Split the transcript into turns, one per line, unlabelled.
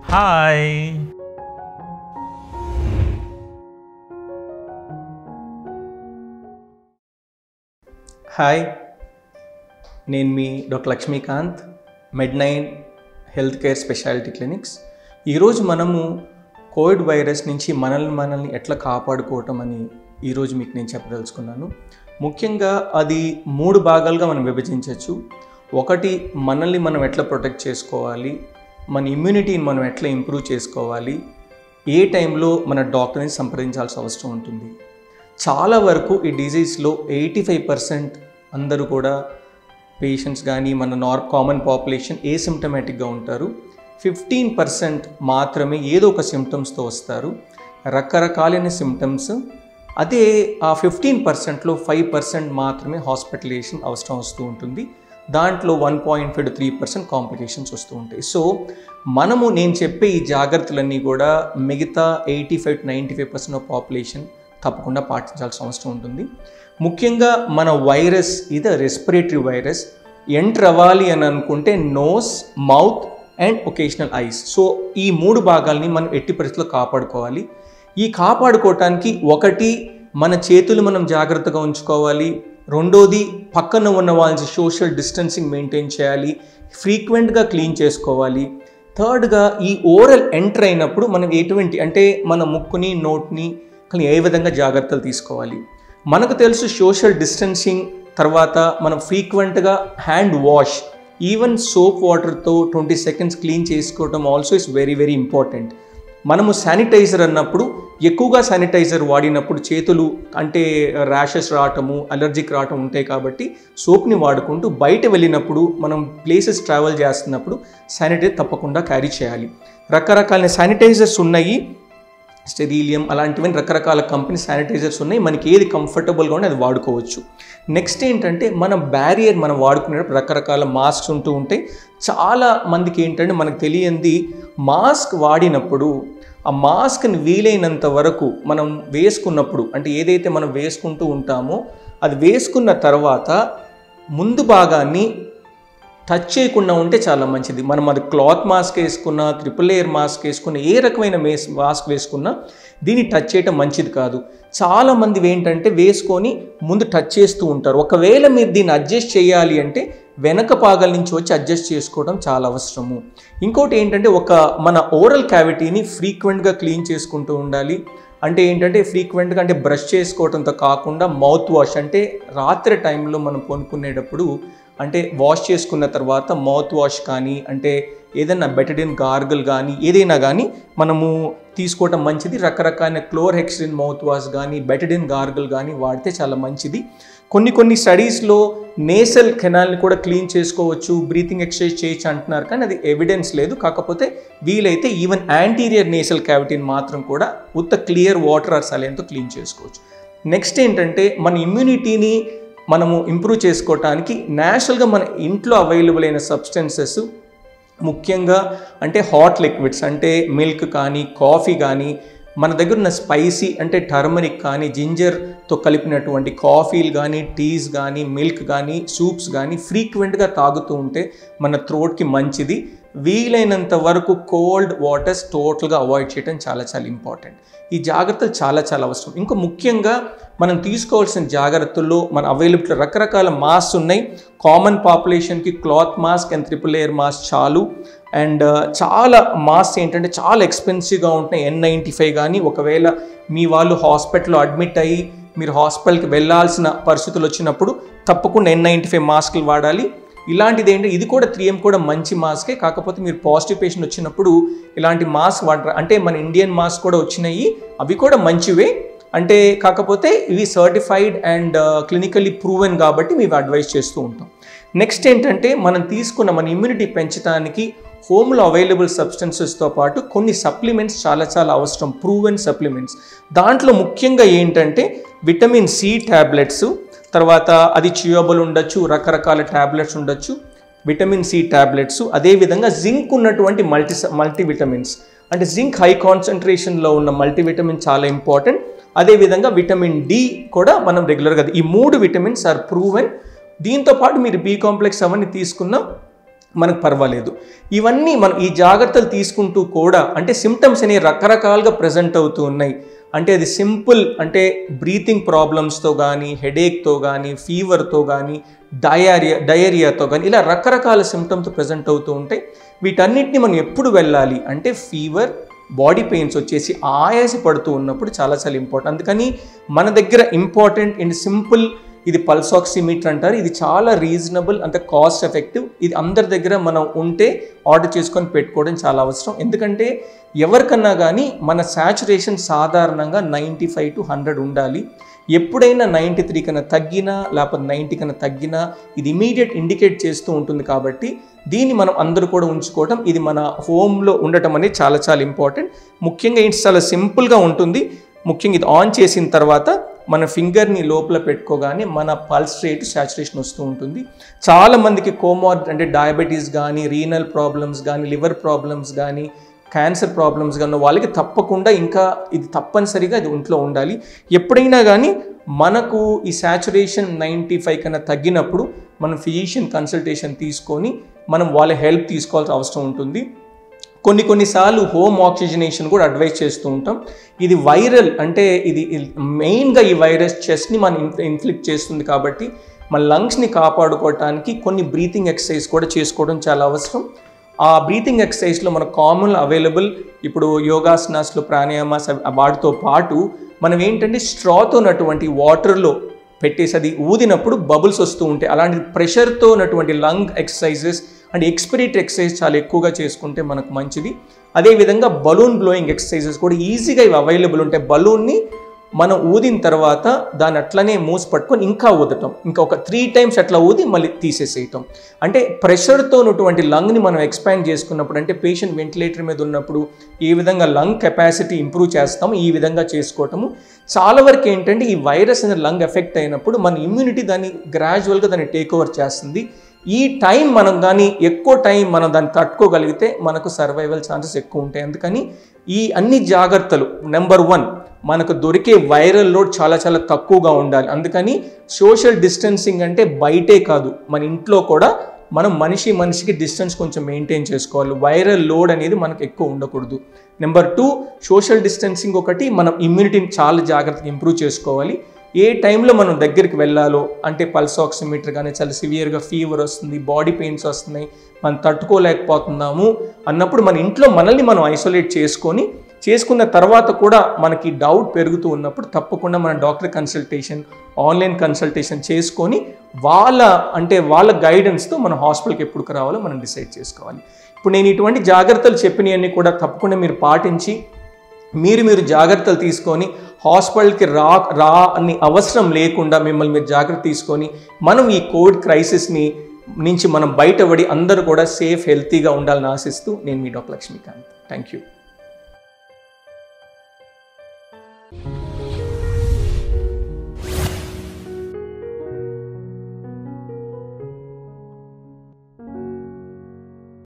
hi
hi నేను మీ doctor Lakshmikanth Med nine health care speciality clinics ఈరోజు మనము కోవిడ్ వైరస్ నుంచి మనల్ని మనల్ని ఎట్లా కాపాడుకోవటం అని ఈరోజు మీకు నేను చెప్పదలుచుకున్నాను ముఖ్యంగా అది మూడు భాగాలుగా మనం విభజించవచ్చు ఒకటి మనల్ని మనం ఎట్లా ప్రొటెక్ట్ చేసుకోవాలి మన ఇమ్యూనిటీని మనం ఎట్లా ఇంప్రూవ్ చేసుకోవాలి ఏ టైంలో మన డాక్టర్ని సంప్రదించాల్సిన అవసరం ఉంటుంది చాలా వరకు ఈ డిజీజ్లో ఎయిటీ ఫైవ్ పర్సెంట్ అందరూ కూడా పేషెంట్స్ కానీ మన నార్ కామన్ పాపులేషన్ ఏ సిమ్టమేటిక్గా ఉంటారు ఫిఫ్టీన్ పర్సెంట్ మాత్రమే ఏదో ఒక సిమ్టమ్స్తో వస్తారు రకరకాలైన సిమ్టమ్స్ అదే ఆ ఫిఫ్టీన్ పర్సెంట్లో ఫైవ్ పర్సెంట్ మాత్రమే హాస్పిటలైజేషన్ అవసరం వస్తూ ఉంటుంది దాంట్లో one point five to three percent complications వస్తూ ఉంటాయి సో మనము నేను చెప్పే ఈ జాగ్రత్తలన్నీ కూడా మిగతా eighty five to ninety five percent of population తప్పకుండా పాటించాల్సిన అవసరం ఉంటుంది ముఖ్యంగా మన వైరస్ ఇది రెస్పిరేటరీ వైరస్ ఎంటర్ అవ్వాలి అని అనుకుంటే nose mouth and occasional eyes so ఈ మూడు భాగాల్ని మనం ఎట్టి పరిస్థితుల్లో కాపాడుకోవాలి ఈ కాపాడుకోవటానికి ఒకటి మన చేతులు మనం జాగ్రత్తగా ఉంచుకోవాలి రెండోది పక్కన ఉన్న వాళ్ళ సోషల్ డిస్టెన్సింగ్ మెయింటైన్ చేయాలి ఫ్రీక్వెంట్గా క్లీన్ చేసుకోవాలి థర్డ్గా ఈ ఓరల్ ఎంటర్ అయినప్పుడు మనం ఎటువంటి అంటే మన ముక్కుని నోట్ని కానీ ఏ విధంగా జాగ్రత్తలు తీసుకోవాలి మనకు తెలుసు సోషల్ డిస్టెన్సింగ్ తర్వాత మనం ఫ్రీక్వెంట్గా హ్యాండ్ వాష్ ఈవెన్ సోప్ వాటర్తో ట్వంటీ సెకండ్స్ క్లీన్ చేసుకోవడం also is very very important మనము శానిటైజర్ అన్నప్పుడు ఎక్కువగా శానిటైజర్ వాడినప్పుడు చేతులు అంటే ర్యాషెస్ రావటము అలర్జిక్ రావటం ఉంటాయి కాబట్టి సోప్ని వాడుకుంటూ బయట వెళ్ళినప్పుడు మనం ప్లేసెస్ ట్రావెల్ చేస్తున్నప్పుడు శానిటైజర్ తప్పకుండా క్యారీ చేయాలి రకరకాల శానిటైజర్స్ ఉన్నాయి స్టెరీలియం అలాంటివన్నీ రకరకాల కంపెనీ శానిటైజర్స్ ఉన్నాయి మనకి ఏది కంఫర్టబుల్గా ఉంటే అది వాడుకోవచ్చు నెక్స్ట్ ఏంటంటే మన బ్యారియర్ మనం వాడుకునేటప్పుడు రకరకాల మాస్క్స్ ఉంటూ ఉంటాయి చాలా మందికి ఏంటంటే మనకు తెలియంది మాస్క్ వాడినప్పుడు ఆ మాస్క్ని వీలైనంత వరకు మనం వేసుకున్నప్పుడు అంటే ఏదైతే మనం వేసుకుంటూ ఉంటామో అది వేసుకున్న తర్వాత ముందు భాగాన్ని టచ్ చేయకుండా ఉంటే చాలా మంచిది మనం అది క్లాత్ మాస్క్ వేసుకున్నా ట్రిపుల్ లేయర్ మాస్క్ వేసుకున్న ఏ రకమైన మేస్ మాస్క్ వేసుకున్నా దీన్ని టచ్ చేయటం మంచిది కాదు చాలామంది ఏంటంటే వేసుకొని ముందు టచ్ చేస్తూ ఉంటారు ఒకవేళ మీరు దీన్ని అడ్జస్ట్ చేయాలి అంటే వెనక పాగల నుంచి వచ్చి అడ్జస్ట్ చేసుకోవడం చాలా అవసరము ఇంకోటి ఏంటంటే ఒక మన ఓరల్ క్యావిటీని ఫ్రీక్వెంట్గా క్లీన్ చేసుకుంటూ ఉండాలి అంటే ఏంటంటే ఫ్రీక్వెంట్గా అంటే బ్రష్ చేసుకోవడంతో కాకుండా మౌత్ వాష్ అంటే రాత్రి టైంలో మనం కొనుక్కునేటప్పుడు అంటే వాష్ చేసుకున్న తర్వాత మౌత్ వాష్ కానీ అంటే ఏదైనా బెటడిన్ గార్గల్ కానీ ఏదైనా కానీ మనము తీసుకోవటం మంచిది రకరకాల క్లోర్హెక్సిన్ మౌత్ వాష్ కానీ బెటడిన్ గార్గల్ కానీ వాడితే చాలా మంచిది కొన్ని కొన్ని స్టడీస్లో నేసల్ కెనాల్ని కూడా క్లీన్ చేసుకోవచ్చు బ్రీతింగ్ ఎక్సర్సైజ్ చేయొచ్చు అంటున్నారు కానీ అది ఎవిడెన్స్ లేదు కాకపోతే వీలైతే ఈవెన్ యాంటీరియర్ నేసల్ క్యావిటీని మాత్రం కూడా ఉత్త క్లియర్ వాటర్ ఆర్ సలైన్తో క్లీన్ చేసుకోవచ్చు నెక్స్ట్ ఏంటంటే మన ఇమ్యూనిటీని మనము ఇంప్రూవ్ చేసుకోవటానికి న్యాచురల్గా మన ఇంట్లో అవైలబుల్ అయిన సబ్స్టెన్సెస్ ముఖ్యంగా అంటే హాట్ లిక్విడ్స్ అంటే మిల్క్ కానీ కాఫీ కానీ మన దగ్గర ఉన్న స్పైసీ అంటే టర్మరిక్ కానీ జింజర్తో కలిపినటువంటి కాఫీలు కానీ టీస్ కానీ మిల్క్ కానీ సూప్స్ కానీ ఫ్రీక్వెంట్గా తాగుతూ ఉంటే మన థ్రోట్కి మంచిది వీలైనంత వరకు కోల్డ్ వాటర్స్ టోటల్గా అవాయిడ్ చేయడం చాలా చాలా ఇంపార్టెంట్ ఈ జాగ్రత్తలు చాలా చాలా అవసరం ఇంకా ముఖ్యంగా మనం తీసుకోవాల్సిన జాగ్రత్తల్లో మన అవైలబుల్ రకరకాల మాస్క్ ఉన్నాయి కామన్ పాపులేషన్కి cloth mask and triple layer mask చాలు అండ్ చాలా మాస్క్ ఏంటంటే చాలా ఎక్స్పెన్సివ్గా ఉంటున్నాయి ఎన్ నైంటీ ఫైవ్ కానీ ఒకవేళ మీ వాళ్ళు హాస్పిటల్లో అడ్మిట్ అయ్యి మీరు హాస్పిటల్కి వెళ్ళాల్సిన పరిస్థితులు వచ్చినప్పుడు తప్పకుండా ఎన్ నైంటీ ఫైవ్ మాస్కులు వాడాలి ఇలాంటిది ఏంటి ఇది కూడా త్రీ ఎం కూడా మంచి మాస్కే కాకపోతే మీరు పాజిటివ్ పేషెంట్ వచ్చినప్పుడు ఇలాంటి మాస్క్ వాడరు అంటే మన ఇండియన్ మాస్క్ కూడా వచ్చినాయి అవి కూడా మంచివే అంటే కాకపోతే ఇవి సర్టిఫైడ్ అండ్ క్లినికల్లీ ప్రూవెన్ కాబట్టి మేము అడ్వైస్ చేస్తూ ఉంటాం నెక్స్ట్ ఏంటంటే మనం తీసుకున్న మన ఇమ్యూనిటీ పెంచడానికి హోమ్లో అవైలబుల్ సబ్స్టెన్సెస్తో పాటు కొన్ని సప్లిమెంట్స్ చాలా చాలా అవసరం ప్రూవెన్ సప్లిమెంట్స్ దాంట్లో ముఖ్యంగా ఏంటంటే విటమిన్ సి ట్యాబ్లెట్స్ తర్వాత అది చియోబుల్ ఉండొచ్చు రకరకాల ట్యాబ్లెట్స్ ఉండొచ్చు విటమిన్ సి ట్యాబ్లెట్స్ అదేవిధంగా జింక్ ఉన్నటువంటి మల్టీ మల్టీ విటమిన్స్ అంటే జింక్ హై కాన్సన్ట్రేషన్లో ఉన్న మల్టీవిటమిన్ చాలా ఇంపార్టెంట్ అదేవిధంగా విటమిన్ డి కూడా మనం రెగ్యులర్గా ఈ మూడు విటమిన్స్ ఆర్ ప్రూవెన్ దీంతో పాటు మీరు బి కాంప్లెక్స్ అవన్నీ తీసుకున్నా మనకు పర్వాలేదు ఇవన్నీ మనం ఈ జాగ్రత్తలు తీసుకుంటూ కూడా అంటే సిమ్టమ్స్ అనేవి రకరకాలుగా ప్రజెంట్ అవుతూ ఉన్నాయి అంటే అది సింపుల్ అంటే బ్రీతింగ్ ప్రాబ్లమ్స్తో కానీ హెడేక్తో కానీ ఫీవర్తో కానీ డయారియా డయేరియాతో కానీ ఇలా రకరకాల సిమ్టమ్స్ ప్రజెంట్ అవుతూ ఉంటాయి వీటన్నిటిని మనం ఎప్పుడు వెళ్ళాలి అంటే ఫీవర్ బాడీ పెయిన్స్ వచ్చేసి ఆయాస పడుతూ ఉన్నప్పుడు చాలా చాలా ఇంపార్టెంట్ అందుకని మన దగ్గర ఇంపార్టెంట్ అండ్ సింపుల్ ఇది పల్స్ ఆక్సిమీటర్ అంటారు ఇది చాలా రీజనబుల్ అంత కాస్ట్ ఎఫెక్టివ్ ఇది అందరి దగ్గర మనం ఉంటే ఆర్డర్ చేసుకొని పెట్టుకోవడం చాలా అవసరం ఎందుకంటే ఎవరికన్నా కానీ మన శాచురేషన్ సాధారణంగా నైంటీ ఫైవ్ టు హండ్రెడ్ ఉండాలి ఎప్పుడైనా నైంటీ త్రీ కన్నా తగ్గినా లేకపోతే నైంటీ కన్నా తగ్గినా ఇది ఇమీడియట్ ఇండికేట్ చేస్తూ ఉంటుంది కాబట్టి దీన్ని మనం అందరూ కూడా ఉంచుకోవడం ఇది మన హోమ్లో ఉండటం అనేది చాలా చాలా ఇంపార్టెంట్ ముఖ్యంగా ఏంటి చాలా సింపుల్గా ఉంటుంది ముఖ్యంగా ఇది ఆన్ చేసిన తర్వాత మన ఫింగర్ని లోపల పెట్టుకోగానే మన పల్స్ రేట్ సాచురేషన్ వస్తూ ఉంటుంది చాలా మందికి కోమార్ అంటే డయాబెటీస్ కానీ రీనల్ ప్రాబ్లమ్స్ కానీ లివర్ ప్రాబ్లమ్స్ కానీ క్యాన్సర్ ప్రాబ్లమ్స్ కానీ వాళ్ళకి తప్పకుండా ఇంకా ఇది తప్పనిసరిగా ఇది ఒంట్లో ఉండాలి ఎప్పుడైనా కానీ మనకు ఈ సాచురేషన్ నైంటీ ఫైవ్ కన్నా తగ్గినప్పుడు మనం ఫిజిషియన్ కన్సల్టేషన్ తీసుకొని మనం వాళ్ళ హెల్ప్ తీసుకోవాల్సిన అవసరం ఉంటుంది కొన్ని కొన్నిసార్లు హోమ్ ఆక్సిజనేషన్ కూడా అడ్వైస్ చేస్తూ ఉంటాం ఇది వైరల్ అంటే ఇది మెయిన్గా ఈ వైరస్ చెస్ట్ని మనం ఇన్ఫ్లిక్ట్ చేస్తుంది కాబట్టి మన లంగ్స్ని కాపాడుకోవటానికి కొన్ని బ్రీతింగ్ ఎక్సర్సైజ్ కూడా చేసుకోవడం చాలా అవసరం ఆ బ్రీతింగ్ ఎక్సర్సైజ్లో మనకు కామన్ అవైలబుల్ ఇప్పుడు యోగాసనాస్లో ప్రాణాయామాస్ అవి- వాటితో పాటు మనం ఏంటంటే స్ట్రాతో ఉన్నటువంటి వాటర్లో పెట్టేసి అది ఊదినప్పుడు బబుల్స్ వస్తూ ఉంటాయి అలాంటి ప్రెషర్తో ఉన్నటువంటి లంగ్ ఎక్సర్సైజెస్ అండ్ ఎక్స్పిరేట్ ఎక్సర్సైజ్ చాలా ఎక్కువగా చేసుకుంటే మనకు మంచిది అదేవిధంగా బలూన్ బ్లోయింగ్ ఎక్సర్సైజెస్ కూడా ఈజీగా ఇవి అవైలబుల్ ఉంటాయి బలూన్ని మనం ఊదిన తర్వాత దాన్ని అట్లనే మూసి పట్టుకొని ఇంకా ఊదటం ఇంకా ఒక త్రీ టైమ్స్ అట్లా ఊది మళ్ళీ తీసేసేయటం అంటే ప్రెషర్తో ఉన్నటువంటి లంగ్ని మనం ఎక్స్పాండ్ చేసుకున్నప్పుడు అంటే పేషెంట్ వెంటిలేటర్ మీద ఉన్నప్పుడు ఏ విధంగా లంగ్ కెపాసిటీ ఇంప్రూవ్ చేస్తాము ఈ విధంగా చేసుకోవటము చాలా వరకు ఏంటంటే ఈ వైరస్ అనేది లంగ్ ఎఫెక్ట్ అయినప్పుడు మన ఇమ్యూనిటీ దాన్ని గ్రాడ్యువల్గా దాన్ని టేక్ ఓవర్ చేస్తుంది ఈ టైం మనం కానీ ఎక్కువ టైం మనం దాన్ని తట్టుకోగలిగితే మనకు సర్వైవల్ ఛాన్సెస్ ఎక్కువ ఉంటాయి అందుకని ఈ అన్ని జాగ్రత్తలు నెంబర్ వన్ మనకు దొరికే వైరల్ లోడ్ చాలా చాలా తక్కువగా ఉండాలి అందుకని సోషల్ డిస్టెన్సింగ్ అంటే బయటే కాదు మన ఇంట్లో కూడా మనం మనిషి మనిషికి డిస్టెన్స్ కొంచెం మెయింటైన్ చేసుకోవాలి వైరల్ లోడ్ అనేది మనకు ఎక్కువ ఉండకూడదు నెంబర్ టూ సోషల్ డిస్టెన్సింగ్ ఒకటి మనం ఇమ్యూనిటీని చాలా జాగ్రత్తగా ఇంప్రూవ్ చేసుకోవాలి ఏ టైంలో మనం దగ్గరికి వెళ్ళాలో అంటే పల్స్ ఆక్సిమీటర్ కానీ చాలా సివియర్గా ఫీవర్ వస్తుంది బాడీ పెయిన్స్ వస్తున్నాయి మనం తట్టుకోలేకపోతున్నాము అన్నప్పుడు మన ఇంట్లో మనల్ని మనం ఐసోలేట్ చేసుకొని చేసుకున్న తర్వాత కూడా మనకి డౌట్ పెరుగుతూ ఉన్నప్పుడు తప్పకుండా మన డాక్టర్ కన్సల్టేషన్ ఆన్లైన్ కన్సల్టేషన్ చేసుకొని వాళ్ళ అంటే వాళ్ళ గైడెన్స్తో మన హాస్పిటల్కి ఎప్పుడు రావాలో మనం డిసైడ్ చేసుకోవాలి ఇప్పుడు నేను ఇటువంటి జాగ్రత్తలు చెప్పినవన్నీ కూడా తప్పకుండా మీరు పాటించి మీరు మీరు జాగ్రత్తలు తీసుకొని హాస్పిటల్కి రా రా అని అవసరం లేకుండా మిమ్మల్ని మీరు జాగ్రత్త తీసుకొని మనం ఈ కోవిడ్ క్రైసిస్ని నుంచి మనం బయటపడి అందరూ కూడా సేఫ్ హెల్తీగా ఉండాలని ఆశిస్తూ నేను మీ డాక్టర్ లక్ష్మీకాంత్ థ్యాంక్ యూ